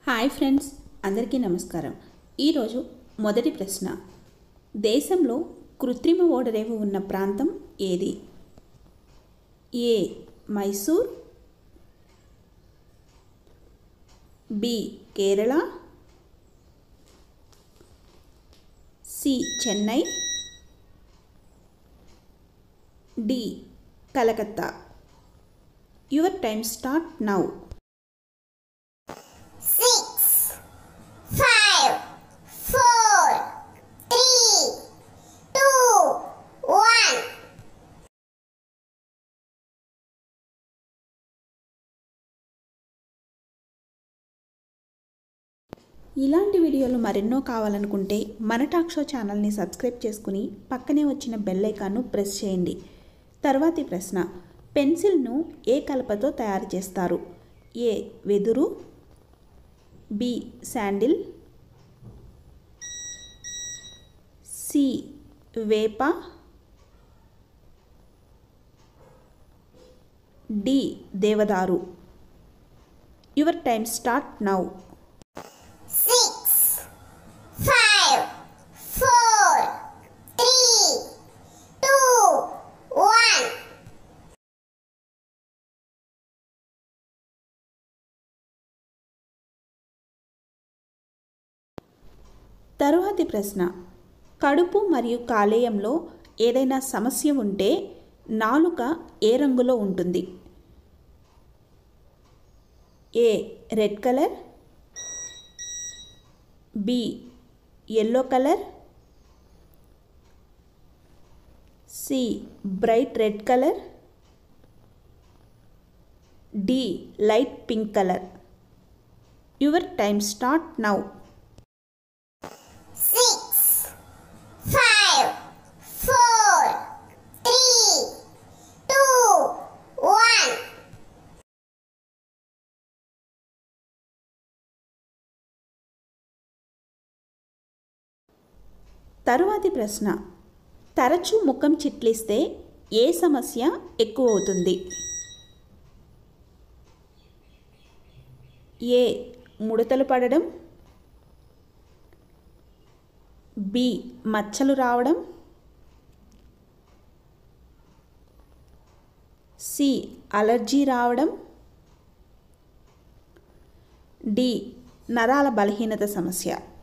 Hi friends అందరికీ నమస్కారం ఈరోజు మొదటి ప్రశ్న దేశంలో కృత్రిమ ఓడరేవు ఉన్న ప్రాంతం ఏది A Mysore B Kerala C Chennai D Calcutta your time start now six, five, four, three, two, one. ఇలాంటి వీడియోలు మరెన్నో కావాలనుకుంటే మన టాక్ షో ఛానల్ని సబ్స్క్రైబ్ చేసుకుని పక్కనే వచ్చిన బెల్ ఐకాన్ను ప్రెస్ చేయండి తర్వాతి ప్రశ్న పెన్సిల్ను ఏ కలపతో తయారు చేస్తారు ఏ వెదురు బి శాండిల్ సి వేప డి దేవదారు your time start now Six, five, four, three, two, one. తరువాతి ప్రశ్న కడుపు మరియు కాలేయంలో ఏదైనా సమస్య ఉంటే నాలుక ఏ రంగులో ఉంటుంది A red colour B yellow colour C bright red colour D light pink colour your time start now Six, five, four, three, two, one. తరువాతి ప్రశ్న తరచూ ముఖం చిట్లిస్తే ఏ సమస్య ఎక్కువ అవుతుంది ఏ ముడతలు పడడం బి మచ్చలు రావడం సి అలర్జీ రావడం డి నరాల బలహీనత సమస్య